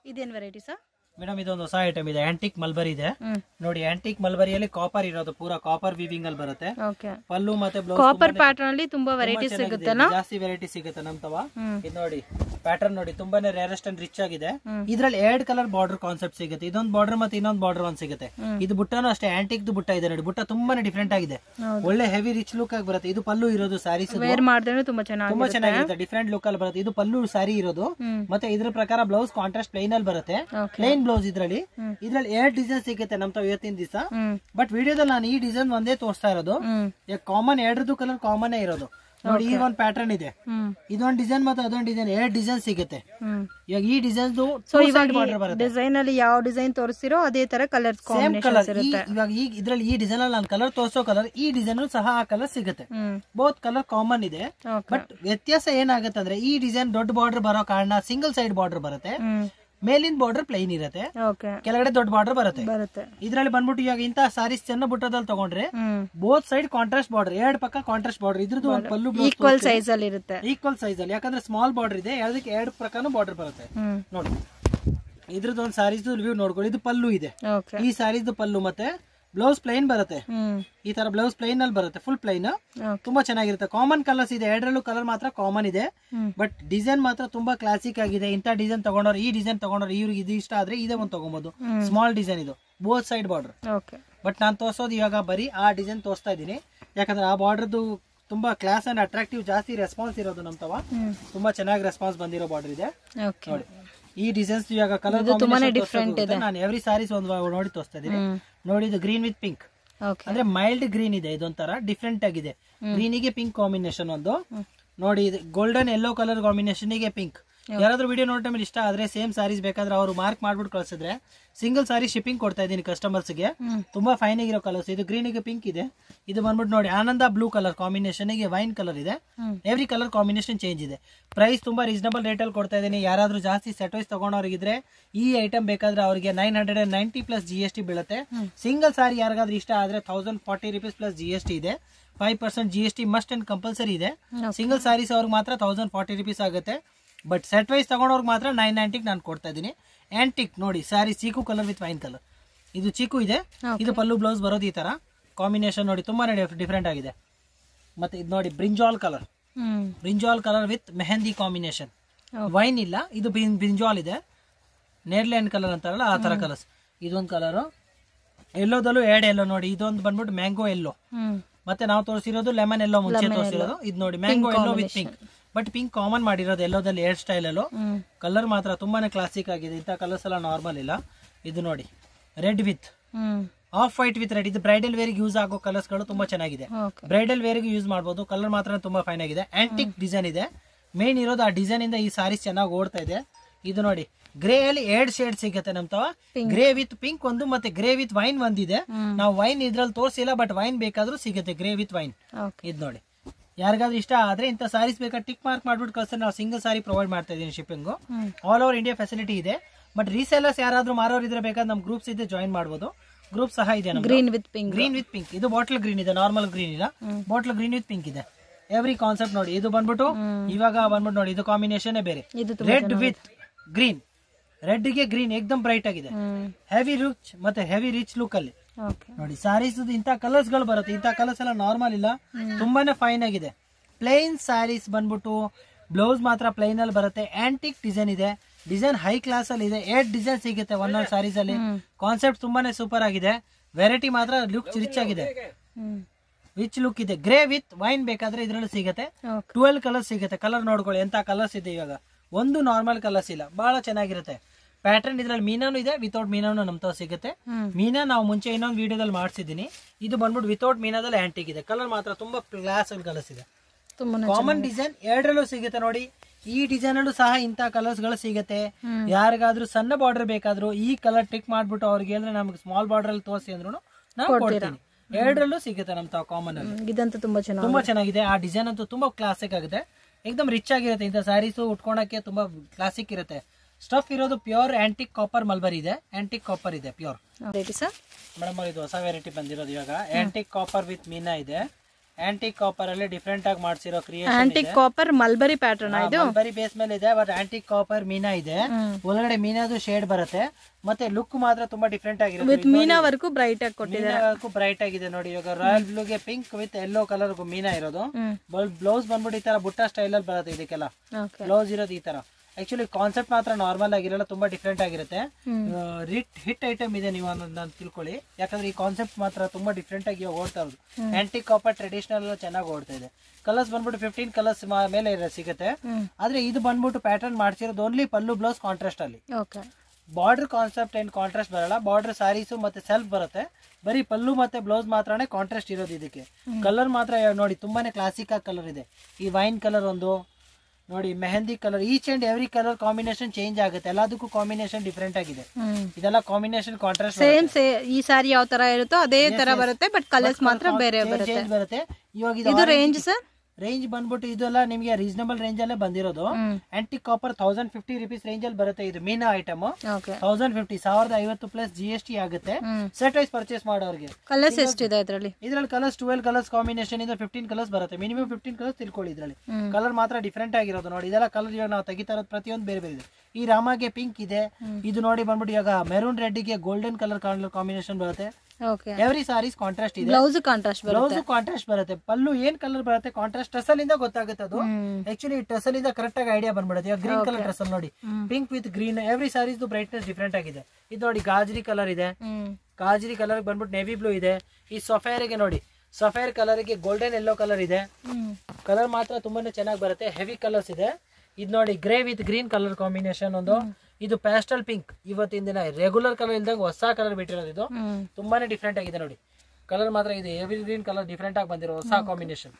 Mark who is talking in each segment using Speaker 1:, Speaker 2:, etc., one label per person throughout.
Speaker 1: ಇದೇನು variety sir
Speaker 2: madam ಇದೊಂದು ಹೊಸ ಐಟಮ್ ಇದೆ ಆಂಟಿಕ್ ಮಲ್ಬರಿ ಇದೆ
Speaker 1: ಹ್ಮ್
Speaker 2: ನೋಡಿ ಆಂಟಿಕ್ ಮಲ್ಬರಿಯಲ್ಲಿ ಕಾಪರ್ ಇರೋದು ಪೂರಾ ಕಾಪರ್ ವಿವಿಂಗ್ ಅಲ್ಲಿ ಬರುತ್ತೆ
Speaker 1: ಓಕೆ
Speaker 2: ಪಲ್ಲು ಮತ್ತೆ ಬ್ಲೌಸ್
Speaker 1: ಕಾಪರ್ ಪ್ಯಾಟರ್ನ್ ಅಲ್ಲಿ ತುಂಬಾ ವೆರೈಟಿ ಸಿಗುತ್ತಲ್ಲ
Speaker 2: ಜಾಸ್ತಿ ವೆರೈಟಿ ಸಿಗುತ್ತೆ ನಮ್ ತವ
Speaker 1: ಹ್ಮ್
Speaker 2: ಇದು ನೋಡಿ ಪ್ಯಾಟರ್ನ್ ನೋಡಿ ತುಂಬಾನೇ ರೇರೆಸ್ಟ್ ಅಂಡ್ ರಿಚ್ ಆಗಿದೆ
Speaker 1: ಹ್ಮ್.
Speaker 2: ಇದ್ರಲ್ಲಿ ಎರಡ್ ಕಲರ್ ಬಾರ್ಡರ್ ಕಾನ್ಸೆಪ್ಟ್ ಸಿಗುತ್ತೆ ಇದೊಂದು ಬಾರ್ಡರ್ ಮತ್ತೆ ಇನ್ನೊಂದು ಬಾರ್ಡರ್ ಒಂದ್ ಸಿಗುತ್ತೆ
Speaker 1: ಹ್ಮ್.
Speaker 2: ಇದು ಬುಟ್ಟನು ಅಷ್ಟೇ ಆಂಟಿಕ್ ಬುಟ್ಟ ಇದೆ ನೋಡಿ ಬುಟ್ಟ ತುಂಬಾನೇ ಡಿಫ್ರೆಂಟ್ ಆಗಿದೆ
Speaker 1: ಹೌದು.
Speaker 2: ಒಳ್ಳೆ ಹೆವಿ ರಿಚ್ ಲುಕ್ ಆಗಿ ಬರುತ್ತೆ ಇದು ಪಲ್ಲು ಇರೋದು ಸ್ಯಾರೀಸ್
Speaker 1: ವೇರ್ ಮಾಡಿದ್ರೆ ತುಂಬಾ ಚೆನ್ನಾಗಿ
Speaker 2: ತುಂಬಾ ಚೆನ್ನಾಗಿರುತ್ತೆ ಡಿಫ್ರೆಂಟ್ ಲುಕ್ ಅಲ್ಲಿ ಬರುತ್ತೆ ಇದು ಪಲ್ಲು ಸಾರಿ ಇರೋದು
Speaker 1: ಹ್ಮ್
Speaker 2: ಮತ್ತೆ ಇದ್ರ ಪ್ರಕಾರ ಬ್ಲೌಸ್ ಕಾಂಟ್ರಾಸ್ಟ್ ಪ್ಲೈನ್ ಅಲ್ಲಿ ಬರುತ್ತೆ
Speaker 1: ಓಕೆ
Speaker 2: ಪ್ಲೈನ್ ಬ್ಲೌಸ್ ಇದ್ರಲ್ಲಿ
Speaker 1: ಹ್ಮ್.
Speaker 2: ಇದ್ರಲ್ಲಿ ಎರಡ್ ಡಿಸೈನ್ ಸಿಗುತ್ತೆ ನಮ್ ತಾವ್ ಇವತ್ತಿನ ದಿವಸ
Speaker 1: ಹ್ಮ್
Speaker 2: ಬಟ್ ವಿಡಿಯೋದಲ್ಲಿ ನಾನು ಈ ಡಿಸೈನ್ ಒಂದೇ ತೋರಿಸ್ತಾ ಇರೋದು
Speaker 1: ಹ್ಮ್
Speaker 2: ಕಾಮನ್ ಎರಡರದ್ದು ಕಲರ್ ಕಾಮನ್ ಇರೋದು ನೋಡಿ ಈ ಒಂದ್ ಪ್ಯಾಟರ್ನ್ ಇದೆ
Speaker 1: ಹ್ಮ್
Speaker 2: ಇದೊಂದ್ ಡಿಸೈನ್ ಮತ್ತೆ ಅದೊಂದ್ ಡಿಸೈನ್ ಎರಡ್ ಡಿಸೈನ್ ಸಿಗುತ್ತೆ
Speaker 1: ಹ್ಮ್
Speaker 2: ಇವಾಗ ಈ ಡಿಸೈನ್
Speaker 1: ಸೊ ಇವಾಗ
Speaker 2: ಬಾರ್ಡರ್ ಬರುತ್ತೆ
Speaker 1: ಡಿಸೈನ್ ಅಲ್ಲಿ ಯಾವ ಡಿಸೈನ್ ತೋರಿಸಿರೋ ಅದೇ ತರ ಕಲರ್
Speaker 2: ಸೇಮ್ ಕಲರ್
Speaker 1: ಕಾಂಬಿನೇಷನ್ಸ್ ಇರುತ್ತೆ
Speaker 2: ಇವಾಗ ಈ ಇದ್ರಲ್ಲಿ ಈ ಡಿಸೈನ್ ಅಲ್ಲಿ ನಾನು ಕಲರ್ ತೋರಿಸೋ ಕಲರ್ ಈ ಡಿಸೈನ್ ಸಹ ಆ ಕಲರ್ ಸಿಗುತ್ತೆ
Speaker 1: ಹ್ಮ್
Speaker 2: ಬೋತ್ ಕಲರ್ ಕಾಮನ್ ಇದೆ
Speaker 1: ಓಕೆ
Speaker 2: ಬಟ್ ವ್ಯತ್ಯಾಸ ಏನಾಗುತ್ತೆ ಅಂದ್ರೆ ಈ ಡಿಸೈನ್ ದೊಡ್ಡ ಬಾರ್ಡರ್ ಬರೋ ಕಾರಣ ಸಿಂಗಲ್ ಸೈಡ್ ಬಾರ್ಡರ್ ಬರುತ್ತೆ
Speaker 1: ಹ್ಮ್
Speaker 2: ಮೇಲಿನ ಬಾರ್ಡರ್ ಪ್ಲೈನ್ ಇರುತ್ತೆ
Speaker 1: ಓಕೆ
Speaker 2: ಕೆಳಗಡೆ ದೊಡ್ಡ ಬಾರ್ಡರ್ ಬರುತ್ತೆ
Speaker 1: ಬರುತ್ತೆ
Speaker 2: ಇದ್ರಲ್ಲಿ ಬಂದ್ಬಿಟ್ಟು ಇವಾಗ ಇಂತ ಸಾರೀಸ್ ಚೆನ್ನ ಬುಟ್ಟದಲ್ಲಿ ತಗೊಂಡ್ರೆ
Speaker 1: ಹ್ಮ್
Speaker 2: ಬೋತ್ ಸೈಡ್ ಕಾಂಟ್ರಾಸ್ಟ್ ಬಾರ್ಡರ್ ಎರಡು ಪಕ್ಕ ಕಾಂಟ್ರಾಸ್ಟ್ ಬಾರ್ಡರ್ ಇದ್ರದ್ದು ಒಂದು ಪಲ್ಲು
Speaker 1: ಈಕ್ವಲ್ ಸೈಜ್ ಅಲ್ಲಿ ಇರುತ್ತೆ
Speaker 2: ಈಕ್ವಲ್ ಸೈಜ್ ಅಲ್ಲಿ ಯಾಕಂದ್ರೆ ಸ್ಮಾಲ್ ಬಾರ್ಡರ್ ಇದೆ ಅದಕ್ಕೆ ಎರಡು ಪ್ರಕಾರನೂ ಬಾರ್ಡರ್ ಬರುತ್ತೆ
Speaker 1: ಹ್ಮ್
Speaker 2: ನೋಡಿ ಇದ್ರದ್ದು ಒಂದು ಸಾರೀಸ್ ವ್ಯೂ ನೋಡ್ಕೊಳ್ಳಿ ಇದು ಪಲ್ಲು ಇದೆ
Speaker 1: ಓಕೆ
Speaker 2: ಈ ಸಾರೀಸ್ ಪಲ್ಲು ಮತ್ತೆ ಬ್ಲೌಸ್ ಪ್ಲೈನ್ ಬರುತ್ತೆ
Speaker 1: ಹ್ಮ್
Speaker 2: ಈ ತರ ಬ್ಲೌಸ್ ಪ್ಲೈನ್ ಅಲ್ಲಿ ಬರುತ್ತೆ ಫುಲ್ ಪ್ಲೈನ್
Speaker 1: ಓಕೆ
Speaker 2: ತುಂಬಾ ಚೆನ್ನಾಗಿರುತ್ತೆ ಕಾಮನ್ ಕಲರ್ಸ್ ಇದೆ ಎರಡರಲ್ಲೂ ಕಲರ್ ಮಾತ್ರ ಕಾಮನ್ ಇದೆ
Speaker 1: ಹ್ಮ್
Speaker 2: ಬಟ್ ಡಿಸೈನ್ ಮಾತ್ರ ತುಂಬಾ ಕ್ಲಾಸಿಕ್ ಆಗಿದೆ ಇಂಥ ಡಿಸೈನ್ ತಗೊಂಡವ್ರು ಈ ಡಿಸೈನ್ ತಗೊಂಡವ್ರು ಇವ್ರಿಗೆ ಇದು ಇಷ್ಟ ಆದ್ರೆ ಇದೇ ಒಂದು ತಗೊಬಹುದು
Speaker 1: ಹ್ಮ್.
Speaker 2: ಸ್ಮಾಲ್ ಡಿಸೈನ್ ಇದು both side border
Speaker 1: okay
Speaker 2: but ನಾನು ತೋರ್ಸೋದು ಇವಾಗ ಬರೀ ಆ ಡಿಸೈನ್ ತೋರಿಸ್ತಾ ಇದ್ದೀನಿ ಯಾಕಂದ್ರೆ ಆ ಬಾರ್ಡರ್ದು ತುಂಬಾ ಕ್ಲಾಸ್ ಅಂಡ್ ಅಟ್ರಾಕ್ಟಿವ್ ಜಾಸ್ತಿ ರೆಸ್ಪಾನ್ಸ್ ಇರೋದು ನಮ್ ತವ
Speaker 1: ಹ್ಮ್
Speaker 2: ತುಂಬಾ ಚೆನ್ನಾಗಿ ರೆಸ್ಪಾನ್ಸ್ ಬಂದಿರೋ ಬಾರ್ಡರ್ ಇದೆ
Speaker 1: ಓಕೆ
Speaker 2: ನೋಡಿ ಈ ಡಿಸೈನ್ಸ್ ಇವಾಗ ಕಲರ್
Speaker 1: ಇದು ತುಂಬಾನೇ different ಇದೆ.
Speaker 2: ನಾನು ಎವ್ರಿ ಸಾರೀಸ್ ಒಂದು ನೋಡಿ ತೋರಿಸ್ತಾ ಇದ್ದೀನಿ
Speaker 1: ಹ್ಮ್
Speaker 2: ನೋಡಿ ಇದು ಗ್ರೀನ್ ವಿತ್ ಪಿಂಕ್
Speaker 1: ಓಕೆ
Speaker 2: ಅಂದ್ರೆ ಮೈಲ್ಡ್ ಗ್ರೀನ್ ಇದೆ ಇದೊಂಥರ ಡಿಫ್ರೆಂಟ್ ಆಗಿದೆ ಗ್ರೀನಿಗೆ ಪಿಂಕ್ ಕಾಂಬಿನೇಷನ್ ಒಂದು
Speaker 1: ಹ್ಮ್.
Speaker 2: ನೋಡಿ ಇದು ಗೋಲ್ಡನ್ ಯೆಲ್ಲೋ ಕಲರ್ ಕಾಂಬಿನೇಷನ್ ಗೆ ಪಿಂಕ್ ಯಾರಾದ್ರೂ ವಿಡಿಯೋ ನೋಡೋ ಟೈಮಲ್ಲಿ ಇಷ್ಟ ಆದ್ರೆ ಸೇಮ್ ಸಾರೀಸ್ ಬೇಕಾದ್ರೆ ಅವರು ಮಾರ್ಕ್ ಮಾಡ್ಬಿಟ್ಟು ಕಳ್ಸಿದ್ರೆ ಸಿಂಗಲ್ ಸಾರಿ ಶಿಪ್ಪಿಂಗ್ ಕೊಡ್ತಾ ಇದ್ದೀನಿ ಕಸ್ಟಮರ್ಸ್ ಗೆ
Speaker 1: ಹ್ಮ್
Speaker 2: ತುಂಬಾ ಫೈನ್ ಆಗಿರೋ ಕಲರ್ಸ್ ಇದು ಗ್ರೀನ್ ಗೆ ಪಿಂಕ್ ಇದೆ ಇದು ಬಂದ್ಬಿಟ್ಟು ನೋಡಿ ಆನಂದ ಬ್ಲೂ ಕಲರ್ ಕಾಂಬಿನೇಷನ್ ಗೆ ವೈನ್ ಕಲರ್ ಇದೆ
Speaker 1: ಹ್ಮ್
Speaker 2: ಎವ್ರಿ ಕಲರ್ ಕಾಂಬಿನೇಷನ್ ಚೇಂಜ್ ಇದೆ ಪ್ರೈಸ್ ತುಂಬಾ ರೀಸನಬಲ್ ರೇಟ್ ಅಲ್ಲಿ ಕೊಡ್ತಾ ಇದ್ದೀನಿ ಯಾರಾದ್ರೂ ಜಾಸ್ತಿ ಸೆಟ್ ವೈಸ್ ತಗೊಂಡವ್ರಿಗಿದ್ರೆ ಈ ಐಟಮ್ ಬೇಕಾದ್ರೆ ಅವರಿಗೆ nine hundred and ninety plus G S T ಬೀಳುತ್ತೆ ಸಿಂಗಲ್ ಸಾರಿ ಯಾರಿಗಾದ್ರೂ ಇಷ್ಟ ಆದ್ರೆ thousand forty rupees plus G S T ಇದೆ five percent G S T must and compulsory ಇದೆ
Speaker 1: Okay.
Speaker 2: ಸಿಂಗಲ್ ಸಾರೀಸ್ ಅವ್ರಿಗೆ ಮಾತ್ರ ತೌಸಂಡ್ ಫಾರ್ಟಿ ರುಪೀಸ್ ಆಗುತ್ತೆ ಬಟ್ ಸೆಟ್ ವೈಸ್ ತಗೊಂಡವ್ರಿಗೆ ಮಾತ್ರ ನೈನ್ ನೈಂಟಿಗೆ ನಾನು ಕೊಡ್ತಾ ಇದ್ದೀನಿ ಆಂಟಿಕ್ ನೋಡಿ ಸಾರಿ ಚೀಕು ಕಲರ್ ವಿತ್ ವೈನ್ ಕಲರ್ ಇದು ಚೀಕು ಇದೆ
Speaker 1: Okay.
Speaker 2: ಇದು ಪಲ್ಲು ಬ್ಲೌಸ್ ಬರೋದು ಈ ತರ ಕಾಂಬಿನೇಷನ್ ನೋಡಿ ತುಂಬಾನೇ ಡಿಫ್ರೆಂಟ್ ಆಗಿದೆ ಮತ್ತೆ ಇದು ನೋಡಿ ಬ್ರಿಂಜಾಲ್ ಕಲರ್
Speaker 1: ಹ್ಮ್
Speaker 2: brinjal colour with mehndi combination
Speaker 1: Okay.
Speaker 2: Wine ಇಲ್ಲ ಇದು ಬ್ರಿನ್- ಬ್ರಿಂಜಾಲ್ ಇದೆ ನೇರ್ಲ್ಯಾಂಡ್ ಕಲರ್ ಅಂತಾರಲ್ಲ ಆ ತರ ಕಲರ್ಸ್ ಇದೊಂದು ಕಲರು ಎಲ್ಲೋದಲ್ಲೂ ಎರಡು ಎಲ್ಲೋ ನೋಡಿ ಇದೊಂದು ಬಂದ್ಬಿಟ್ಟು ಮ್ಯಾಂಗೋ ಎಲ್ಲೋ
Speaker 1: ಹ್ಮ್
Speaker 2: ಮತ್ತೆ ನಾವು ತೋರಿಸಿರೋದು ಲೆಮನ್ ಎಲ್ಲೋ ಮುಂಚೆ ತೋರಿಸಿರೋದು ಇದು ನೋಡಿ mango yellow with pink but pink common ಮಾಡಿರೋದು ಎಲ್ಲೋದಲ್ಲಿ ಹೇರ್ ಸ್ಟೈಲ್ ಅಲ್ಲೋ
Speaker 1: ಹ್ಮ್
Speaker 2: ಕಲರ್ ಮಾತ್ರ ತುಂಬಾನೇ ಕ್ಲಾಸಿಕ್ ಆಗಿದೆ ಇಂಥ ಕಲರ್ಸ್ ಎಲ್ಲ ನಾರ್ಮಲ್ ಇಲ್ಲ ಇದು ನೋಡಿ red with
Speaker 1: hmm
Speaker 2: off white with red ಇದು ಬ್ರೈಡಲ್ ವೇರಿಗೆ ಯೂಸ್ ಆಗೋ ಕಲರ್ಸ್ ಗಳು ತುಂಬಾ ಚೆನ್ನಾಗಿದೆ
Speaker 1: ಓಕೆ
Speaker 2: ಬ್ರೈಡಲ್ ವೇರ್ಗೆ ಯೂಸ್ ಮಾಡಬಹುದು ಕಲರ್ ಮಾತ್ರ ತುಂಬಾ ಫೈನ್ ಆಗಿದೆ ಆಂಟಿಕ್ ಡಿಸೈನ್ ಇದೆ ಮೇನ್ ಇರೋದು ಆ ಡಿಸೈನ್ ಇಂದ ಈ ಸಾರೀಸ್ ಚೆನ್ನಾಗಿ ಓಡ್ತಾ ಇದೆ ಇದು ನೋಡಿ ಗ್ರೇ ಅಲ್ಲಿ ಎರಡ್ ಶೇಡ್ ಸಿಗುತ್ತೆ ನಮ್ ತವ ಗ್ರೇ ವಿತ್ ಪಿಂಕ್ ಒಂದು ಮತ್ತೆ ಗ್ರೇ ವಿತ್ ವೈನ್ ಒಂದಿದೆ
Speaker 1: ಹ್ಮ್.
Speaker 2: ನಾವು ವೈನ್ ಇದ್ರಲ್ಲಿ ತೋರಿಸಿಲ್ಲ ಬಟ್ ವೈನ್ ಬೇಕಾದ್ರೂ ಸಿಗುತ್ತೆ ಗ್ರೇ ವಿತ್ ವೈನ್
Speaker 1: ಓಕೆ
Speaker 2: ಇದು ನೋಡಿ ಯಾರಿಗಾದ್ರೂ ಇಷ್ಟ ಆದ್ರೆ ಇಂಥ ಸಾರೀಸ್ ಬೇಕಾದ್ರೆ ಟಿಕ್ ಮಾರ್ಕ್ ಮಾಡ್ಬಿಟ್ಟು ಕಳ್ಸಿದ್ರೆ ನಾವು ಸಿಂಗಲ್ ಸಾರಿ ಪ್ರೊವೈಡ್ ಮಾಡ್ತಾ ಇದೀನಿ shipping
Speaker 1: hmm
Speaker 2: all over India facility ಇದೆ ಬಟ್ ರೀಸೇಲರ್ಸ್ ಯಾರಾದ್ರೂ ಮಾರೋರು ಇದ್ರೆ ಬೇಕಾದ್ರೆ ನಮ್ ಗ್ರೂಪ್ಸ್ ಇದೆ ಜಾಯಿನ್ ಮಾಡ್ಬೋದು ಗ್ರೂಪ್ ಸಹ ಇದೆ ನಮ್ದು
Speaker 1: green with pink
Speaker 2: green with pink ಇದು ಬಾಟಲ್ ಗ್ರೀನ್ ಇದೆ ನಾರ್ಮಲ್ ಗ್ರೀನ್ ಇಲ್ಲ
Speaker 1: ಹ್ಮ್.
Speaker 2: ಬಾಟಲ್ ಗ್ರೀನ್ ವಿತ್ ಪಿಂಕ್ ಇದೆ ಎವ್ರಿ ಕಾನ್ಸೆಪ್ಟ್ ನೋಡಿ ಇದು ಬಂದ್ಬಿಟ್ಟು
Speaker 1: ಹ್ಮ್.
Speaker 2: ಇವಾಗ ಬಂದ್ಬಿಟ್ಟು ನೋಡಿ ಇದು ಕಾಂಬಿನೇಷನ್ ಬೇರೆ
Speaker 1: ಇದು ತುಂಬಾ
Speaker 2: ರೆಡ್ ವಿತ್ ಗ್ರೀನ್ ರೆಡ್ ಗೆ ಗ್ರೀನ್ ಏಕ್ದಮ್ ಬ್ರೈಟ್ ಆಗಿದೆ
Speaker 1: ಹ್ಮ್
Speaker 2: ಹೆವಿ ರಿಚ್ ಮತ್ತೆ ಹೆವಿ ರಿಚ್ ಲುಕ್ ಅಲ್ಲಿ
Speaker 1: ಓಕೆ
Speaker 2: ನೋಡಿ ಸಾರೀಸ್ ಇಂಥ ಕಲರ್ಸ್ ಗಳು ಬರುತ್ತೆ ಇಂಥ ಕಲರ್ಸ್ ಎಲ್ಲ ನಾರ್ಮಲ್ ಇಲ್ಲ ತುಂಬಾನೇ ಫೈನ್ ಆಗಿದೆ ಪ್ಲೈನ್ ಸ್ಯಾರೀಸ್ ಬಂದ್ಬಿಟ್ಟು ಬ್ಲೌಸ್ ಮಾತ್ರ ಪ್ಲೈನ್ ಅಲ್ಲಿ ಬರುತ್ತೆ ಆಂಟಿಕ್ ಡಿಸೈನ್ ಇದೆ ಡಿಸೈನ್ ಹೈ ಕ್ಲಾಸ್ ಅಲ್ಲಿ ಇದೆ ಏಟ್ ಡಿಸೈನ್ ಸಿಗುತ್ತೆ ಒಂದೊಂದು ಸಾರೀಸ್ ಅಲ್ಲಿ
Speaker 1: ಹ್ಮ್.
Speaker 2: ಕಾನ್ಸೆಪ್ಟ್ ತುಂಬಾನೇ ಸೂಪರ್ ಆಗಿದೆ ವೆರೈಟಿ ಮಾತ್ರ ಲುಕ್ ರಿಚ್ ಆಗಿದೆ
Speaker 1: ಹ್ಮ್
Speaker 2: ರಿಚ್ ಲುಕ್ ಇದೆ ಗ್ರೇ ವಿತ್ ವೈನ್ ಬೇಕಾದ್ರೆ ಇದ್ರಲ್ಲಿ ಸಿಗುತ್ತೆ
Speaker 1: ಓಕೆ
Speaker 2: ಟ್ವೆಲ್ ಕಲರ್ಸ್ ಸಿಗುತ್ತೆ ಕಲರ್ ನೋಡ್ಕೊಳ್ಳಿ ಎಂತ ಕಲರ್ಸ್ ಇದೆ ಇವಾಗ ಒಂದು ನಾರ್ಮಲ್ ಕಲರ್ಸ್ ಇಲ್ಲ ಬಹಳ ಚೆನ್ನಾಗಿರುತ್ತೆ ಪ್ಯಾಟರ್ನ್ ಇದ್ರಲ್ಲಿ ಮೀನಾನು ಇದೆ ವಿತೌಟ್ ಮೀನಾನು ನಮ್ ತಾವ್ ಸಿಗುತ್ತೆ
Speaker 1: ಹ್ಮ್
Speaker 2: ಮೀನಾ ನಾವು ಮುಂಚೆ ಇನ್ನೊಂದು ವಿಡಿಯೋದಲ್ಲಿ ಮಾಡಿಸಿದೀನಿ ಇದು ಬಂದ್ಬಿಟ್ಟು ವಿತೌಟ್ ಮೀನಾದಲ್ಲಿ ಆಂಟಿಕ್ ಇದೆ ಕಲರ್ ಮಾತ್ರ ತುಂಬಾ ಕ್ಲಾಸ್ ಅಲ್ಲಿ ಕಲರ್ಸ್ ಇದೆ
Speaker 1: ತುಂಬಾನೇ
Speaker 2: ಕಾಮನ್ ಡಿಸೈನ್ ಎರಡರಲ್ಲೂ ಸಿಗುತ್ತೆ ನೋಡಿ ಈ ಡಿಸೈನ್ ಅಲ್ಲೂ ಸಹ ಇಂಥ ಕಲರ್ಸ್ ಗಳು ಸಿಗುತ್ತೆ
Speaker 1: ಹ್ಮ್.
Speaker 2: ಯಾರಿಗಾದ್ರೂ ಸಣ್ಣ ಬಾರ್ಡರ್ ಬೇಕಾದ್ರೂ ಈ ಕಲರ್ ಟಿಕ್ ಮಾಡ್ಬಿಟ್ಟು ಅವ್ರಿಗೆ ಹೇಳಿದ್ರೆ ನಮ್ಗೆ ಸ್ಮಾಲ್ ಬಾರ್ಡರ್ ಅಲ್ಲಿ ತೋರಿಸಿ ಅಂದ್ರೂ ನಾವು ಕೊಡ್ತೀನಿ ಎರಡರಲ್ಲೂ ಸಿಗುತ್ತೆ ನಮ್ ತಾವ್ ಕಾಮನ್ ಅಲ್ಲಿ
Speaker 1: ಹ್ಮ್, ಇದಂತೂ ತುಂಬಾ ಚೆನ್ನಾಗಿ
Speaker 2: ತುಂಬಾ ಚೆನ್ನಾಗಿದೆ ಆ ಡಿಸೈನ್ ಅಂತೂ ತುಂಬಾ ಕ್ಲಾಸಿಕ್ ಆಗುತ್ತೆ ಏಕದಮ್ ರಿಚ್ ಆಗಿರುತ್ತೆ ಇಂಥ ಸ್ಯಾರೀಸ್ ಉಟ್ಕೊಳಕ್ಕೆ ತುಂಬಾ ಕ್ಲಾಸಿಕ್ ಇರುತ್ತೆ ಸ್ಟಫ್ ಇರೋದು ಪ್ಯೂರ್ ಆಂಟಿಕ್ ಕಾಪರ್ ಮಲ್ಬರಿ ಇದೆ ಆಂಟಿಕ್ ಕಾಪರ್ ಇದೆ ಪ್ಯೂರ್
Speaker 1: ರೇಟಿ ಸರ್
Speaker 2: ಮೇಡಮ್ ಇದು ಹೊಸ ವೆರೈಟಿ ಬಂದಿರೋದು ಇವಾಗ ಆಂಟಿಕ್ ಕಾಪರ್ ವಿತ್ ಮೀನಾ ಇದೆ ಆಂಟಿಕ್ ಕಾಪರ್ ಅಲ್ಲಿ ಡಿಫ್ರೆಂಟ್ ಆಗಿ ಮಾಡ್ಸಿರೋ creation
Speaker 1: antique copper mulberry pattern ಇದು
Speaker 2: ಬರಿ ಬೇಸ್ ಮೇಲೆ ಇದೆ ಬಟ್ ಆಂಟಿಕ್ ಕಾಪರ್ ಮೀನಾ ಇದೆ
Speaker 1: ಹ್ಮ್.
Speaker 2: ಒಳಗಡೆ ಮೀನಾದು ಶೇಡ್ ಬರುತ್ತೆ ಮತ್ತೆ ಲುಕ್ ಮಾತ್ರ ತುಂಬಾ ಡಿಫ್ರೆಂಟ್ ಆಗಿರುತ್ತೆ
Speaker 1: ವಿತ್ ಮೀನಾ ವರ್ಕು ಬ್ರೈಟ್ ಆಗಿ ಕೊಟ್ಟಿದ್ದಾರೆ
Speaker 2: ಮೀನಾಗೂ ಬ್ರೈಟ್ ಆಗಿದೆ ನೋಡಿ ಇವಾಗ ರಾಯಲ್ ಬ್ಲೂಗೆ ಪಿಂಕ್ ವಿತ್ ಯೆಲ್ಲೋ ಕಲರ್ ಮೀನಾ ಇರೋದು
Speaker 1: ಹ್ಮ್
Speaker 2: ಬ್ಲೌಸ್ ಬಂದ್ಬಿಟ್ಟು ಈ ತರ ಬುಟ್ಟ ಸ್ಟೈಲ್ ಅಲ್ಲಿ ಬರುತ್ತೆ ಇದಕ್ಕೆಲ್ಲ
Speaker 1: ಓಕೆ
Speaker 2: ಬ್ಲೌಸ್ ಇರೋದು ಈ ತರ ಆಕ್ಚುಲಿ ಕಾನ್ಸೆಪ್ಟ್ ಮಾತ್ರ ನಾರ್ಮಲ್ ಆಗಿರಲ್ಲ ತುಂಬಾ ಡಿಫ್ರೆಂಟ್ ಆಗಿರುತ್ತೆ
Speaker 1: ಹ್ಮ್
Speaker 2: ಹಿಟ್ ಹಿಟ್ ಐಟಮ್ ಇದೆ ನೀವು ಅನ್ನೋದನ್ನ ತಿಳ್ಕೊಳ್ಳಿ ಯಾಕಂದ್ರೆ ಈ ಕಾನ್ಸೆಪ್ಟ್ ಮಾತ್ರ ತುಂಬಾ ಡಿಫ್ರೆಂಟ್ ಆಗಿ ಇವಾಗ ಓಡ್ತಾ ಇರೋದು ಆಂಟಿಕ್ ಕಾಪರ್ ಟ್ರೆಡಿಷನಲ್ ಚೆನ್ನಾಗಿ ಓಡ್ತಾ ಇದೆ ಕಲರ್ಸ್ ಬಂದ್ಬಿಟ್ಟು ಫಿಫ್ಟೀನ್ ಕಲರ್ಸ್ ಮೇಲೆ ಇರೋ- ಸಿಗುತ್ತೆ
Speaker 1: ಹ್ಮ್
Speaker 2: ಆದ್ರೆ ಇದು ಬಂದ್ಬಿಟ್ಟು ಪ್ಯಾಟರ್ನ್ ಮಾಡ್ಸಿರೋದು ಓನ್ಲಿ ಪಲ್ಲು ಬ್ಲೌಸ್ ಕಾಂಟ್ರಾಸ್ಟ್ ಅಲ್ಲಿ
Speaker 1: ಓಕೆ
Speaker 2: ಬಾರ್ಡರ್ ಕಾನ್ಸೆಪ್ಟ್ ಏನ್ ಕಾಂಟ್ರಾಸ್ಟ್ ಬರಲ್ಲ ಬಾರ್ಡರ್ ಸಾರೀಸು ಮತ್ತೆ ಸೆಲ್ಫ್ ಬರುತ್ತೆ ಬರೀ ಪಲ್ಲು ಮತ್ತೆ ಬ್ಲೌಸ್ ಮಾತ್ರನೇ ಕಾಂಟ್ರಾಸ್ಟ್ ಇರೋದು ಇದಕ್ಕೆ ಕಲರ್ ಮಾತ್ರ ನೋಡಿ ತುಂಬಾನೇ ಕ್ಲಾಸಿಕ್ ಆಗಿ ಕಲರ್ ಇದೆ ಈ ವೈನ್ ಕಲರ್ ಒಂದು ನೋಡಿ mehndi colour each and every colour combination change ಆಗುತ್ತೆ ಎಲ್ಲದಕ್ಕೂ ಕಾಂಬಿನೇಷನ್ ಡಿಫ್ರೆಂಟ್ ಆಗಿದೆ
Speaker 1: ಹ್ಮ್
Speaker 2: ಇದೆಲ್ಲ ಕಾಂಬಿನೇಷನ್ ಕಾಂಟ್ರಾಸ್ಟ್
Speaker 1: ಸೇಮ್ ಸೇ ಈ ಸಾರಿ ಯಾವ ತರ ಇರುತ್ತೋ ಅದೇ ತರ ಬರುತ್ತೆ ಬಟ್ ಕಲರ್ಸ್ ಮಾತ್ರ ಬೇರೆ ಬರುತ್ತೆ
Speaker 2: ಚೇಂಜ್ ಬರುತ್ತೆ ಇವಾಗ
Speaker 1: ಇದು
Speaker 2: ಇದು
Speaker 1: ರೇಂಜ್ ಸರ್
Speaker 2: ರೇಂಜ್ ಬಂದ್ಬಿಟ್ಟು ಇದೆಲ್ಲ ನಿಮಗೆ ರೀಸನಬಲ್ ರೇಂಜ್ ಅಲ್ಲೇ ಬಂದಿರೋದು
Speaker 1: ಹ್ಮ್
Speaker 2: antique copper thousand fifty rupees range ಅಲ್ಲಿ ಬರುತ್ತೆ ಇದು ಮೀನಾ ಐಟಮ್
Speaker 1: ಓಕೆ
Speaker 2: ತೌಸಂಡ್ ಫಿಫ್ಟಿ ಸಾವಿರದ ಐವತ್ತು ಪ್ಲಸ್ ಜಿ ಎಸ್ ಟಿ ಆಗುತ್ತೆ
Speaker 1: ಹ್ಮ್
Speaker 2: ಸೆಟ್ ವೈಸ್ ಪರ್ಚೇಸ್ ಮಾಡೋರಿಗೆ
Speaker 1: ಕಲರ್ಸ್ ಎಷ್ಟಿದೆ ಇದ್ರಲ್ಲಿ
Speaker 2: ಇದ್ರಲ್ಲಿ ಕಲರ್ಸ್ ಟ್ವೆಲ್ ಕಲರ್ಸ್ ಕಾಂಬಿನೇಷನ್ ಇಂದ ಫಿಫ್ಟೀನ್ ಕಲರ್ಸ್ ಬರುತ್ತೆ ಮಿನಿಮಮ್ ಫಿಫ್ಟೀನ್ ಕಲರ್ಸ್ ತಿಳ್ಕೊಳ್ಳಿ ಇದ್ರಲ್ಲಿ
Speaker 1: ಹ್ಮ್
Speaker 2: ಕಲರ್ ಮಾತ್ರ ಡಿಫ್ರೆಂಟ್ ಆಗಿರೋದು ನೋಡಿ ಇದೆಲ್ಲ ಕಲರ್ ಇವಾಗ ನಾವು ತೆಗಿತಾ ಇರೋದು ಪ್ರತಿಯೊಂದು ಬೇರೆ ಬೇರೆ ಇದೆ ಈ ರಾಮಾಗೆ ಪಿಂಕ್ ಇದೆ ಇದು ನೋಡಿ ಬಂದ್ಬಿಟ್ಟು ಇವಾಗ ಮೆರೂನ್ ರೆಡ್ ಗೆ ಗೋಲ್ಡನ್ ಕಲರ್ ಕಾಂಬಿನೇಷನ್ ಬರುತ್ತೆ
Speaker 1: ಓಕೆ
Speaker 2: ಎವ್ರಿ ಸಾರೀಸ್ ಕಾಂಟ್ರಾಸ್ಟ್ ಇದೆ
Speaker 1: ಬ್ಲೌಸ್ ಕಾಂಟ್ರಾಸ್ಟ್ ಬರುತ್ತೆ
Speaker 2: ಬ್ಲೌಸ್ ಕಾಂಟ್ರಾಸ್ಟ್ ಬರುತ್ತೆ ಪಲ್ಲು ಏನ್ ಕಲರ್ ಬರುತ್ತೆ ಕಾಂಟ್ರಾಸ್ಟ್ ಟಸಲ್ ಇಂದ ಗೊತ್ತಾಗುತ್ತೆ ಅದು
Speaker 1: ಹ್ಮ್
Speaker 2: ಆಕ್ಚುಲಿ ಟಸಲ್ ಇಂದ ಕರೆಕ್ಟ್ ಆಗಿ ಐಡಿಯಾ ಬಂದ್ಬಿಡುತ್ತೆ ಇವಾಗ ಗ್ರೀನ್ ಕಲರ್ ಟಸಲ್ ನೋಡಿ
Speaker 1: ಹ್ಮ್.
Speaker 2: Pink with green every saris brightness different ಆಗಿದೆ ಇದು ನೋಡಿ ಗಾಜರಿ ಕಲರ್ ಇದೆ
Speaker 1: ಹ್ಮ್
Speaker 2: ಗಾಜರಿ ಕಲರ್ ಬಂದ್ಬಿಟ್ಟು ನೆವಿ ಬ್ಲೂ ಇದೆ ಈ ಸಫೈರ್ಗೆ ನೋಡಿ ಸಫೈರ್ ಕಲರ್ ಗೆ ಗೋಲ್ಡನ್ ಯೆಲ್ಲೋ ಕಲರ್ ಇದೆ
Speaker 1: ಹ್ಮ್
Speaker 2: ಕಲರ್ ಮಾತ್ರ ತುಂಬಾನೇ ಚೆನ್ನಾಗಿ ಬರುತ್ತೆ ಹೆವಿ ಕಲರ್ಸ್ ಇದೆ ಇದು ನೋಡಿ grey with green colour combination ಒಂದು ಇದು ಪ್ಯಾಸ್ಟಲ್ ಪಿಂಕ್ ಇವತ್ತಿನ ದಿನ ರೆಗ್ಯುಲರ್ ಕಲರ್ ಇಲ್ದಂಗೆ ಹೊಸ ಕಲರ್ ಬಿಟ್ಟಿರೋದು ಇದು
Speaker 1: ಹ್ಮ್
Speaker 2: ತುಂಬಾನೇ ಡಿಫ್ರೆಂಟ್ ಆಗಿದೆ ನೋಡಿ ಕಲರ್ ಮಾತ್ರ ಇದೆ ಎವ್ರಿ ಗ್ರೀನ್ ಕಲರ್ ಡಿಫ್ರೆಂಟ್ ಆಗಿ ಬಂದಿರೋ ಹೊಸ ಕಾಂಬಿನೇಷನ್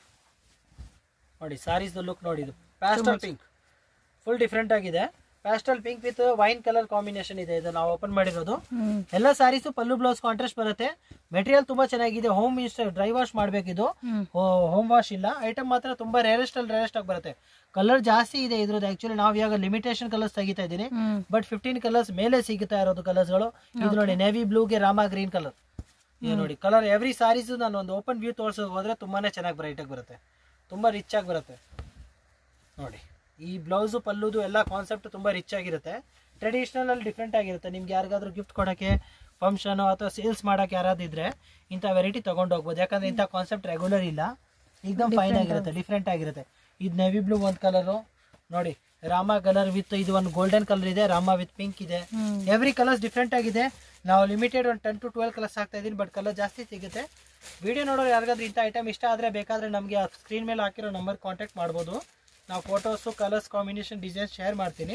Speaker 2: ನೋಡಿ ಸಾರೀಸ್ ಲುಕ್ ನೋಡಿ ಇದು ಪ್ಯಾಸ್ಟಲ್ ಪಿಂಕ್ ಫುಲ್ ಡಿಫ್ರೆಂಟ್ ಆಗಿದೆ pastel pink with wine colour combination ಇದೆ ಇದು ನಾವು ಓಪನ್ ಮಾಡಿರೋದು
Speaker 1: ಹ್ಮ್
Speaker 2: ಎಲ್ಲ ಸಾರೀಸು ಪಲ್ಲು ಬ್ಲೌಸ್ ಕಾಂಟ್ರಾಸ್ಟ್ ಬರುತ್ತೆ ಮೆಟೀರಿಯಲ್ ತುಂಬಾ ಚೆನ್ನಾಗಿದೆ ಹೋಮ್ ಇಷ್ಟ ಡ್ರೈ ವಾಶ್ ಮಾಡ್ಬೇಕಿದು
Speaker 1: ಹ್ಮ್
Speaker 2: ಹೋಮ್ ವಾಶ್ ಇಲ್ಲ ಐಟಮ್ ಮಾತ್ರ ತುಂಬಾ ರೇರೆಸ್ಟ್ ಅಲ್ಲಿ ರೇರೆಸ್ಟ್ ಆಗಿ ಬರುತ್ತೆ ಕಲರ್ ಜಾಸ್ತಿ ಇದೆ ಇದ್ರದ್ದು ಆಕ್ಚುಲಿ ನಾವು ಇವಾಗ ಲಿಮಿಟೇಷನ್ ಕಲರ್ಸ್ ತೆಗಿತಾ ಇದ್ದೀನಿ
Speaker 1: ಹ್ಮ್
Speaker 2: ಬಟ್ ಫಿಫ್ಟೀನ್ ಕಲರ್ಸ್ ಮೇಲೆ ಸಿಗುತ್ತಾ ಇರೋದು ಕಲರ್ಸ್ ಗಳು ಇದು ನೋಡಿ ನೇವಿ ಬ್ಲೂಗೆ ರಾಮ ಗ್ರೀನ್ ಕಲರ್ ಇದು ನೋಡಿ ಕಲರ್ ಎವ್ರಿ ಸಾರೀಸ್ ನಾನು ಒಂದು ಓಪನ್ ವ್ಯೂ ತೋರ್ಸೋಕೆ ಹೋದ್ರೆ ತುಂಬಾನೇ ಚೆನ್ನಾಗಿ ಬ್ರೈಟ್ ಆಗಿ ಬರುತ್ತೆ ತುಂಬಾ ರಿಚ್ ಆಗಿ ಬರುತ್ತೆ ನೋಡಿ ಈ ಬ್ಲೌಸು ಪಲ್ಲುದು ಎಲ್ಲ ಕಾನ್ಸೆಪ್ಟ್ ತುಂಬಾ ರಿಚ್ ಆಗಿರುತ್ತೆ ಟ್ರೆಡಿಷನಲ್ ಅಲ್ಲಿ ಡಿಫ್ರೆಂಟ್ ಆಗಿರುತ್ತೆ ನಿಮ್ಗೆ ಯಾರಿಗಾದ್ರೂ ಗಿಫ್ಟ್ ಕೊಡೋಕ್ಕೆ ಫಂಕ್ಷನ್ ಅಥವಾ ಸೇಲ್ಸ್ ಮಾಡಕ್ಕೆ ಯಾರಾದ್ರೂ ಇದ್ರೆ ಇಂಥ ವೆರೈಟಿ ತಗೊಂಡು ಹೋಗ್ಬೋದು ಯಾಕಂದ್ರೆ ಇಂಥ ಕಾನ್ಸೆಪ್ಟ್ ರೆಗ್ಯುಲರ್ ಇಲ್ಲ एकदम ಫೈನ್ ಆಗಿರುತ್ತೆ ಡಿಫ್ರೆಂಟ್ ಆಗಿರುತ್ತೆ ಇದು ನೆವಿ ಬ್ಲೂ ಒಂದು ಕಲರು ನೋಡಿ ರಾಮ ಕಲರ್ ವಿತ್ ಇದು ಒಂದು ಗೋಲ್ಡನ್ ಕಲರ್ ಇದೆ ರಾಮ ವಿತ್ ಪಿಂಕ್ ಇದೆ
Speaker 1: ಹ್ಮ್
Speaker 2: ಎವ್ರಿ ಕಲರ್ಸ್ ಡಿಫ್ರೆಂಟ್ ಆಗಿದೆ ನಾವು ಲಿಮಿಟೆಡ್ ಒಂದು ಟೆನ್ ಟು ಟ್ವೆಲ್ ಕಲರ್ಸ್ ಹಾಕ್ತಾ ಇದೀನಿ ಬಟ್ ಕಲರ್ ಜಾಸ್ತಿ ಸಿಗುತ್ತೆ ವಿಡಿಯೋ ನೋಡೋರು ಯಾರಿಗಾದ್ರೂ ಇಂಥ ಐಟಮ್ ಇಷ್ಟ ಆದರೆ ಬೇಕಾದರೆ ನಮಗೆ ಸ್ಕ್ರೀನ್ ಮೇಲೆ ಹಾಕಿರೋ ನಂಬರ್ ಕಾಂಟ್ಯಾಕ್ಟ್ ಮಾಡ್ಬೋದು ನಾವು photos colours combination designs share ಮಾಡ್ತೀನಿ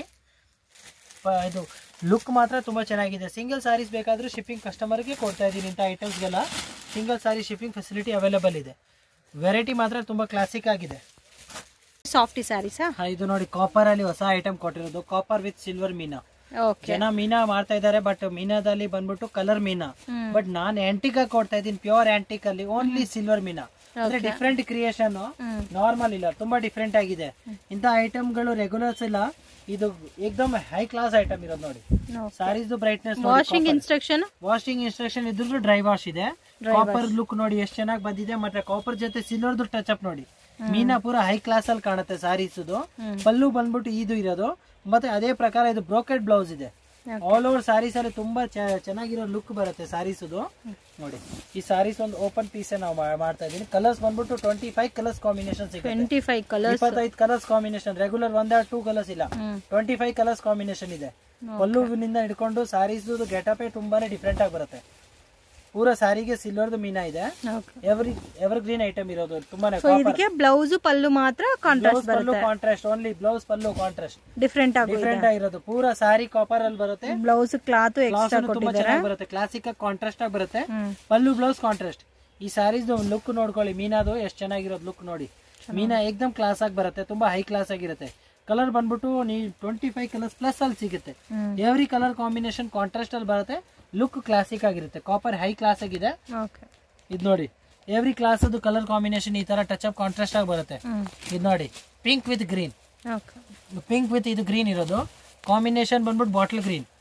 Speaker 2: ಪ- ಇದು ಲುಕ್ ಮಾತ್ರ ತುಂಬ ಚೆನ್ನಾಗಿದೆ ಸಿಂಗಲ್ ಸಾರೀಸ್ ಬೇಕಾದರೂ ಶಿಪ್ಪಿಂಗ್ ಕಸ್ಟಮರ್ಗೆ ಕೊಡ್ತಾ ಇದ್ದೀನಿ ಇಂಥ ಐಟಮ್ಸ್ಗೆಲ್ಲ single sari shipping facility available ಇದೆ ವೆರೈಟಿ ಮಾತ್ರ ತುಂಬ ಕ್ಲಾಸಿಕ್ ಆಗಿದೆ
Speaker 1: ಸಾಫ್ಟಿ ಸ್ಯಾರೀಸಾ
Speaker 2: ಹಾ, ಇದು ನೋಡಿ ಕಾಪರ್ ಅಲ್ಲಿ ಹೊಸ ಐಟಮ್ ಕೊಟ್ಟಿರೋದು copper with silver meena
Speaker 1: okay
Speaker 2: ಜನ ಮೀನಾ ಮಾಡ್ತಾ ಇದ್ದಾರೆ ಬಟ್ ಮೀನಾದಲ್ಲಿ ಬಂದ್ಬಿಟ್ಟು ಕಲರ್ ಮೀನಾ
Speaker 1: ಹ್ಮ್
Speaker 2: ಬಟ್ ನಾನ್ ಆಂಟಿಕ್ ಆಗಿ ಕೊಡ್ತಾ ಇದ್ದೀನಿ ಪ್ಯೂರ್ ಆಂಟಿಕ್ ಅಲ್ಲಿ ಓನ್ಲಿ ಸಿಲ್ವರ್ ಮೀನಾ ಅಂದ್ರೆ ಡಿಫ್ರೆಂಟ್ ಕ್ರಿಯೇಷನ್
Speaker 1: ಹ್ಮ್
Speaker 2: ನಾರ್ಮಲ್ ಇಲ್ಲ ತುಂಬಾ ಡಿಫ್ರೆಂಟ್ ಆಗಿದೆ ಇಂಥ ಐಟಮ್ಗಳು ರೆಗ್ಯುಲರ್ಸ್ ಇಲ್ಲ ಇದು ಏಕ್ದಮ್ ಹೈ ಕ್ಲಾಸ್ ಐಟಮ್ ಇರೋದು ನೋಡಿ saris brightness
Speaker 1: washing instruction
Speaker 2: washing instruction ಇದ್ರೂ ಡ್ರೈ ವಾಶ್ ಇದೆ ಕಾಪರ್ ಲುಕ್ ನೋಡಿ ಎಷ್ಟು ಚೆನ್ನಾಗಿ ಬಂದಿದೆ ಮತ್ತೆ ಕಾಪರ್ ಜೊತೆ ಸಿಲ್ವರ್ದು ಟಚ್ ಅಪ್ ನೋಡಿ ಮೀನಾ ಪೂರ ಹೈ ಕ್ಲಾಸ್ ಅಲ್ಲಿ ಕಾಣುತ್ತೆ ಸಾರೀಸ್
Speaker 1: ಹ್ಮ್.
Speaker 2: ಪಲ್ಲು ಬಂದ್ಬಿಟ್ಟು ಇದು ಇರೋದು ಮತ್ತೆ ಅದೇ ಪ್ರಕಾರ ಇದು ಬ್ರೋಕೆಡ್ ಬ್ಲೌಸ್ ಇದೆ ಆಲ್ ಓವರ್ ಸಾರೀಸ್ ಅಲ್ಲಿ ತುಂಬಾ ಚೆ- ಚೆನ್ನಾಗಿರೋ ಲುಕ್ ಬರುತ್ತೆ ಸಾರೀಸ್ ನೋಡಿ ಈ ಸಾರೀಸ್ ಒಂದು ಓಪನ್ ಪೀಸ್ ನಾವು ಮಾ- ಮಾಡ್ತಾ ಇದೀನಿ ಕಲರ್ಸ್ ಬಂದ್ಬಿಟ್ಟು ಟ್ವೆಂಟಿ ಫೈವ್ ಕಲರ್ಸ್ ಕಾಂಬಿನೇಷನ್ ಸಿಗುತ್ತೆ
Speaker 1: ಟ್ವೆಂಟಿ ಫೈವ್ ಕಲರ್ಸ್
Speaker 2: ಇಪ್ಪತ್ತೈದು ಕಲರ್ಸ್ ಕಾಂಬಿನೇಷನ್ ರೆಗ್ಯುಲರ್ ಒಂದ ಟೂ ಕಲರ್ಸ್ ಇಲ್ಲ
Speaker 1: hmm
Speaker 2: twenty five colours combination ಇದೆ ಪಲ್ಲುವಿನಿಂದ ಹಿಡ್ಕೊಂಡು ಸಾರೀಸ್ ಗೆಟಪೇ ತುಂಬಾನೇ ಡಿಫ್ರೆಂಟ್ ಆಗಿ ಬರುತ್ತೆ ಪೂರ ಸಾರಿಗೆ ಸಿಲ್ವರ್ದು ಮೀನಾ ಇದೆ
Speaker 1: okay
Speaker 2: every evergreen item ಇರೋದು ತುಂಬಾನೇ
Speaker 1: ಸೊ ಇದಕ್ಕೆ ಬ್ಲೌಸ್ ಪಲ್ಲು ಮಾತ್ರ ಕಾಂಟ್ರಾಸ್ಟ್
Speaker 2: ಬ್ಲೌಸ್ ಪಲ್ಲು
Speaker 1: ಬರುತ್ತೆ
Speaker 2: contrast only blouse pallu contrast
Speaker 1: different ಆಗಿ
Speaker 2: ಡಿಫ್ರೆಂಟ್ ಆಗಿರೋದು ಪೂರ ಸಾರಿ ಕಾಪರ್ ಅಲ್ಲಿ ಬರುತ್ತೆ
Speaker 1: ಬ್ಲೌಸ್ ಕ್ಲಾತ್
Speaker 2: ಕ್ಲಾಸ್
Speaker 1: ಎಕ್ಸ್ಟ್ರಾ
Speaker 2: ತುಂಬಾ
Speaker 1: ಕೊಟ್ಟಿದ್ದಾರೆ
Speaker 2: ಚೆನ್ನಾಗಿ ಬರುತ್ತೆ ಕ್ಲಾಸಿಕ್ ಆಗಿ ಕಾಂಟ್ರಾಸ್ಟ್ ಆಗಿ ಬರುತ್ತೆ
Speaker 1: ಹ್ಮ್
Speaker 2: ಪಲ್ಲು ಬ್ಲೌಸ್ ಕಾಂಟ್ರಾಸ್ಟ್ ಈ ಸಾರೀಸ್ ಲುಕ್ ನೋಡ್ಕೊಳ್ಳಿ ಮೀನಾದು ಎಷ್ಟು ಚೆನ್ನಾಗಿರೋದು ಲುಕ್ ನೋಡಿ ಮೀನಾ ಏಕ್ದಮ್ ಕ್ಲಾಸ್ ಆಗಿ ಬರುತ್ತೆ ತುಂಬಾ ಹೈ ಕ್ಲಾಸ್ ಆಗಿರುತ್ತೆ ಕಲರ್ ಬಂದ್ಬಿಟ್ಟು ನೀವು ಟ್ವೆಂಟಿ ಫೈವ್ ಕಲರ್ಸ್ ಪ್ಲಸ್ ಅಲ್ಲಿ ಸಿಗುತ್ತೆ
Speaker 1: hmm
Speaker 2: every colour combination contrast ಅಲ್ಲಿ ಬರುತ್ತೆ ಲುಕ್ ಕ್ಲಾಸಿಕ್ ಆಗಿರುತ್ತೆ ಕಾಪರ್ ಹೈ ಕ್ಲಾಸ್ ಆಗಿದೆ
Speaker 1: ಓಕೆ
Speaker 2: ಇದು ನೋಡಿ ಎವ್ರಿ ಕ್ಲಾಸ್ ಅದು ಕಲರ್ ಕಾಂಬಿನೇಷನ್ ಈ ತರ ಟಚ್ ಅಪ್ ಕಾಂಟ್ರಾಸ್ಟ್ ಆಗಿ ಬರುತ್ತೆ
Speaker 1: ಹ್ಮ್
Speaker 2: ಇದು ನೋಡಿ pink with green
Speaker 1: okay
Speaker 2: pink with ಇದು ಗ್ರೀನ್ ಇರೋದು ಕಾಂಬಿನೇಷನ್ ಬಂದ್ಬಿಟ್ಟು ಬಾಟಲ್ ಗ್ರೀನ್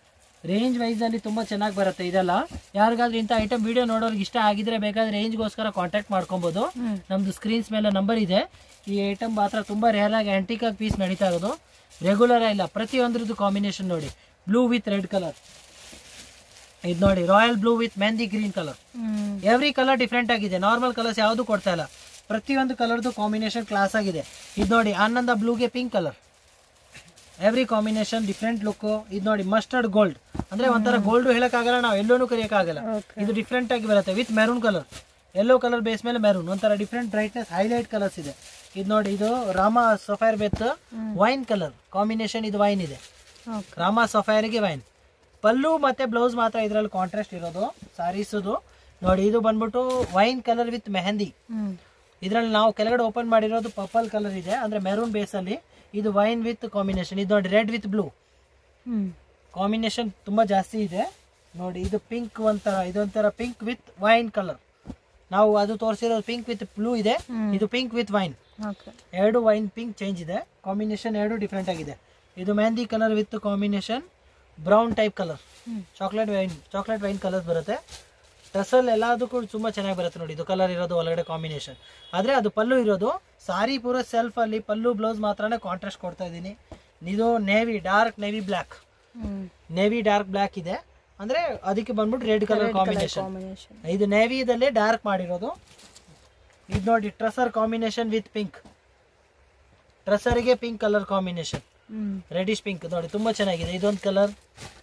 Speaker 2: ರೇಂಜ್ ವೈಸ್ ಅಲ್ಲಿ ತುಂಬಾ ಚೆನ್ನಾಗಿ ಬರುತ್ತೆ ಇದೆಲ್ಲ ಯಾರಿಗಾದ್ರೂ ಇಂಥ ಐಟಮ್ ವಿಡಿಯೋ ನೋಡೋರ್ಗೆ ಇಷ್ಟ ಆಗಿದ್ರೆ ಬೇಕಾದ್ರೆ ರೇಂಜ್ಗೋಸ್ಕರ ಕಾಂಟ್ಯಾಕ್ಟ್ ಮಾಡ್ಕೊಬೋದು
Speaker 1: ಹ್ಮ್.
Speaker 2: ನಮ್ದು ಸ್ಕ್ರೀನ್ಸ್ ಮೇಲೆ ನಂಬರ್ ಇದೆ ಈ ಐಟಮ್ ಮಾತ್ರ ತುಂಬಾ ರೇರ್ ಆಗಿ ಆಂಟಿಕ್ ಆಗಿ ಪೀಸ್ ನಡೀತಾ ಇರೋದು ರೆಗ್ಯುಲರ್ ಇಲ್ಲ ಪ್ರತಿಯೊಂದ್ರದ್ದು ಕಾಂಬಿನೇಷನ್ ನೋಡಿ ಬ್ಲೂ ವಿತ್ ರೆಡ್ ಕಲರ್ ಇದು ನೋಡಿ royal blue with mehndi green colour
Speaker 1: hmm
Speaker 2: every colour different ಆಗಿದೆ ನಾರ್ಮಲ್ ಕಲರ್ಸ್ ಯಾವುದು ಕೊಡ್ತಾ ಇಲ್ಲ ಪ್ರತಿಯೊಂದು ಕಲರ್ದು ಕಾಂಬಿನೇಷನ್ ಕ್ಲಾಸ್ ಆಗಿದೆ ಇದು ನೋಡಿ ಆನಂದ ಬ್ಲೂಗೆ pink colour every combination different look ಇದು ನೋಡಿ ಮಸ್ಟರ್ಡ್ ಗೋಲ್ಡ್ ಅಂದ್ರೆ ಒಂಥರ ಗೋಲ್ಡ್ ಹೇಳಕ್ಕಾಗಲ್ಲ ನಾವು ಎಲ್ಲೋನು ಕರಿಯಕ್ಕಾಗಲ್ಲ
Speaker 1: Okay.
Speaker 2: ಇದು ಡಿಫ್ರೆಂಟ್ ಆಗಿ ಬರುತ್ತೆ with maroon colour yellow colour base ಮೇಲೆ ಮೆರೂನ್ ಒಂಥರ ಡಿಫ್ರೆಂಟ್ ಬ್ರೈಟ್ನೆಸ್ ಹೈಲೈಟ್ ಕಲರ್ಸ್ ಇದೆ ಇದು ನೋಡಿ ಇದು rama sapphire with wine colour combination ಇದು ವೈನ್ ಇದೆ
Speaker 1: ಓಕೆ
Speaker 2: ರಾಮ ಸಫೈರ್ಗೆ ವೈನ್ ಪಲ್ಲು ಮತ್ತೆ ಬ್ಲೌಸ್ ಮಾತ್ರ ಇದರಲ್ಲಿ ಕಾಂಟ್ರಾಸ್ಟ್ ಇರೋದು ಸಾರೀಸದು ನೋಡಿ ಇದು ಬಂದ್ಬಿಟ್ಟು wine colour with mehndi
Speaker 1: hmm
Speaker 2: ಇದರಲ್ಲಿ ನಾವು ಕೆಳಗಡೆ ಓಪನ್ ಮಾಡಿರೋದು ಪರ್ಪಲ್ ಕಲರ್ ಇದೆ ಅಂದ್ರೆ ಮೆರೂನ್ ಬೇಸ್ ಅಲ್ಲಿ ಇದು ವೈನ್ ವಿತ್ ಕಾಂಬಿನೇಷನ್ ಇದು ನೋಡಿ red with blue
Speaker 1: hmm
Speaker 2: combination ತುಂಬಾ ಜಾಸ್ತಿ ಇದೆ ನೋಡಿ ಇದು ಪಿಂಕ್ ಒಂಥರ ಇದೊಂಥರ ಪಿಂಕ್ ವಿತ್ ವೈನ್ ಕಲರ್ ನಾವು ಅದು ತೋರಿಸಿರೋದು ಪಿಂಕ್ ವಿತ್ ಬ್ಲೂ ಇದೆ
Speaker 1: ಹ್ಮ್.
Speaker 2: ಇದು ಪಿಂಕ್ ವಿತ್ ವೈನ್
Speaker 1: ಓಕೆ
Speaker 2: ಎರಡು ವೈನ್ ಪಿಂಕ್ ಚೇಂಜ್ ಇದೆ ಕಾಂಬಿನೇಷನ್ ಎರಡು ಡಿಫ್ರೆಂಟ್ ಆಗಿದೆ ಇದು mehndi colour with combination brown type colour
Speaker 1: hmm
Speaker 2: chocolate wine chocolate wine colour ಬರುತ್ತೆ ಡ್ರೆಸ್ಸಲ್ಲಿ ಎಲ್ಲದಕ್ಕೂ ತುಂಬ ಚೆನ್ನಾಗಿ ಬರುತ್ತೆ ನೋಡಿ ಇದು ಕಲರ್ ಇರೋದು ಒಳಗಡೆ ಕಾಂಬಿನೇಷನ್ ಆದರೆ ಅದು ಪಲ್ಲು ಇರೋದು ಸಾರಿ ಪೂರ ಸೆಲ್ಫ್ ಅಲ್ಲಿ ಪಲ್ಲು ಬ್ಲೌಸ್ ಮಾತ್ರನೇ ಕಾಂಟ್ರಾಸ್ಟ್ ಕೊಡ್ತಾ ಇದ್ದೀನಿ ಇದು navy dark navy black
Speaker 1: hmm
Speaker 2: navy dark black ಇದೆ ಅಂದ್ರೆ ಅದಕ್ಕೆ ಬಂದ್ಬಿಟ್ಟು ರೆಡ್ ಕಲರ್ ಕಾಂಬಿನೇಷನ್
Speaker 1: ಕಾಂಬಿನೇಷನ್
Speaker 2: ಇದು ನೇವಿದಲ್ಲೇ ಡಾರ್ಕ್ ಮಾಡಿರೋದು ಇದು ನೋಡಿ ಟ್ರೆಸರ್ ಕಾಂಬಿನೇಷನ್ ವಿತ್ ಪಿಂಕ್ ಟ್ರೆಸರ್ಗೆ pink colour combination
Speaker 1: hmm
Speaker 2: reddish pink ನೋಡಿ ತುಂಬಾ ಚೆನ್ನಾಗಿದೆ ಇದೊಂದು ಕಲರ್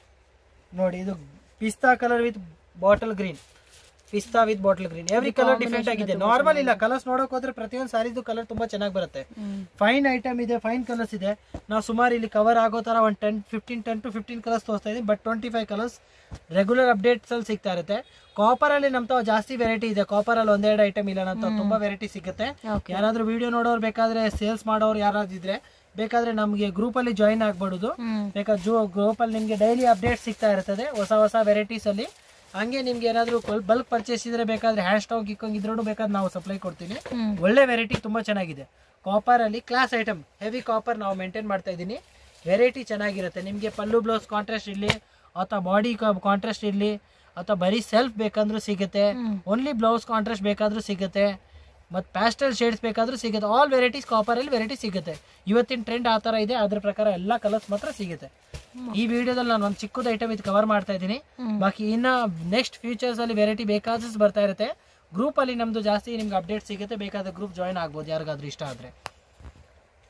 Speaker 2: ನೋಡಿ ಇದು pista colour with bottle green pista with bottle green every colour different ಆಗಿದೆ ನಾರ್ಮಲ್ ಇಲ್ಲ ಕಲರ್ಸ್ ನೋಡಕ್ ಹೋದ್ರೆ ಪ್ರತಿಯೊಂದು ಸಾರಿದು ಕಲರ್ ತುಂಬಾ ಚೆನ್ನಾಗಿ ಬರುತ್ತೆ
Speaker 1: ಹ್ಮ್
Speaker 2: ಫೈನ್ ಐಟಮ್ ಇದೆ ಫೈನ್ ಕಲರ್ಸ್ ಇದೆ ನಾವು ಸುಮಾರು ಇಲ್ಲಿ ಕವರ್ ಆಗೋ ತರ ಒಂದು ten fifteen ten to fifteen colours ತೋರಿಸ್ತಾ ಇದೀನಿ but twenty five colours regular updates ಅಲ್ಲಿ ಸಿಗ್ತಾ ಇರುತ್ತೆ ಕಾಪರ್ ಅಲ್ಲಿ ನಮ್ ತಾವ್ ಜಾಸ್ತಿ ವೆರೈಟಿ ಇದೆ ಕಾಪರ್ ಅಲ್ಲಿ ಒಂದೆರಡು ಐಟಮ್ ಇಲ್ಲ ನಮ್ಮ ತಾವ್ ತುಂಬಾ ವೆರೈಟಿ ಸಿಗುತ್ತೆ
Speaker 1: ಓಕೆ
Speaker 2: ಯಾರಾದ್ರೂ ವಿಡಿಯೋ ನೋಡೋರು ಬೇಕಾದ್ರೆ ಸೇಲ್ಸ್ ಮಾಡೋರು ಯಾರಾದ್ರೂ ಇದ್ರೆ ಬೇಕಾದ್ರೆ ನಮಗೆ ಗ್ರೂಪ್ ಅಲ್ಲಿ ಜಾಯಿನ್ ಆಗ್ಬಿಡುದು
Speaker 1: ಹ್ಮ್
Speaker 2: ಬೇಕಾದ್ರೆ ಜೋ ಗ್ರೂಪ್ ಅಲ್ಲಿ ನಿಮ್ಗೆ ಡೈಲಿ ಅಪ್ಡೇಟ್ ಸಿಗ್ತಾ ಇರ್ತದೆ ಹೊಸ ಹೊಸ ವೆರೈಟೀಸ್ ಅಲ್ಲಿ ಹಂಗೆ ನಿಮ್ಗೆ ಏನಾದ್ರು ಬಲ್ಕ್ ಪರ್ಚೇಸ್ ಇದ್ರೆ ಬೇಕಾದ್ರೆ ಹ್ಯಾಶ್ ಸ್ಟಾಕ್ ಗಿಕ್ಕಂಗ್ ಇದ್ರೂ ಬೇಕಾದ್ರೆ ನಾವು ಸಪ್ಲೈ ಕೊಡ್ತೀನಿ
Speaker 1: ಹ್ಮ್
Speaker 2: ಒಳ್ಳೆ ವೆರೈಟಿ ತುಂಬಾ ಚೆನ್ನಾಗಿದೆ ಕಾಪರ್ ಅಲ್ಲಿ ಕ್ಲಾಸ್ ಐಟಮ್ ಹೆವಿ ಕಾಪರ್ ನಾವು ಮೇಂಟೈನ್ ಮಾಡ್ತಾ ಇದ್ದೀನಿ ವೆರೈಟಿ ಚೆನ್ನಾಗಿರುತ್ತೆ ನಿಮಗೆ ಪಲ್ಲು ಬ್ಲೌಸ್ ಕಾಂಟ್ರಾಸ್ಟ್ ಇರಲಿ ಅಥವಾ ಬಾಡಿ ಕಾಂಟ್ರಾಸ್ಟ್ ಇರಲಿ ಅಥವಾ ಬರೀ ಸೆಲ್ಫ್ ಬೇಕಂದ್ರೂ ಸಿಗುತ್ತೆ
Speaker 1: ಹ್ಮ್.
Speaker 2: ಓನ್ಲಿ ಬ್ಲೌಸ್ ಕಾಂಟ್ರಾಸ್ಟ್ ಬೇಕಾದ್ರೂ ಸಿಗುತ್ತೆ ಮತ್ತು ಪ್ಯಾಸ್ಟಲ್ ಶೇಡ್ಸ್ ಬೇಕಾದ್ರೂ ಸಿಗುತ್ತೆ ಆಲ್ ವೆರೈಟೀಸ್ ಕಾಪರಲ್ಲಿ ವೆರೈಟಿ ಸಿಗುತ್ತೆ ಇವತ್ತಿನ ಟ್ರೆಂಡ್ ಆ ಥರ ಇದೆ ಅದ್ರ ಪ್ರಕಾರ ಎಲ್ಲ ಕಲರ್ಸ್ ಮಾತ್ರ ಸಿಗುತ್ತೆ ಈ ವಿಡಿಯೋದಲ್ಲಿ ನಾನು ಒಂದು ಚಿಕ್ಕದ ಐಟಮ್ ಇದು ಕವರ್ ಮಾಡ್ತಾ ಇದ್ದೀನಿ
Speaker 1: ಹ್ಮ್.
Speaker 2: ಬಾಕಿ ಇನ್ನ ನೆಕ್ಸ್ಟ್ ಫ್ಯೂಚರ್ಸ್ ಅಲ್ಲಿ ವೆರೈಟಿ ಬೇಕಾದಷ್ಟು ಬರ್ತಾ ಇರುತ್ತೆ ಗ್ರೂಪ್ ಅಲ್ಲಿ ನಮ್ದು ಜಾಸ್ತಿ ನಿಮ್ಗೆ ಅಪ್ಡೇಟ್ ಸಿಗುತ್ತೆ ಬೇಕಾದ್ರೆ ಗ್ರೂಪ್ ಜಾಯಿನ್ ಆಗ್ಬೋದು ಯಾರಿಗಾದ್ರೂ ಇಷ್ಟ ಆದ್ರೆ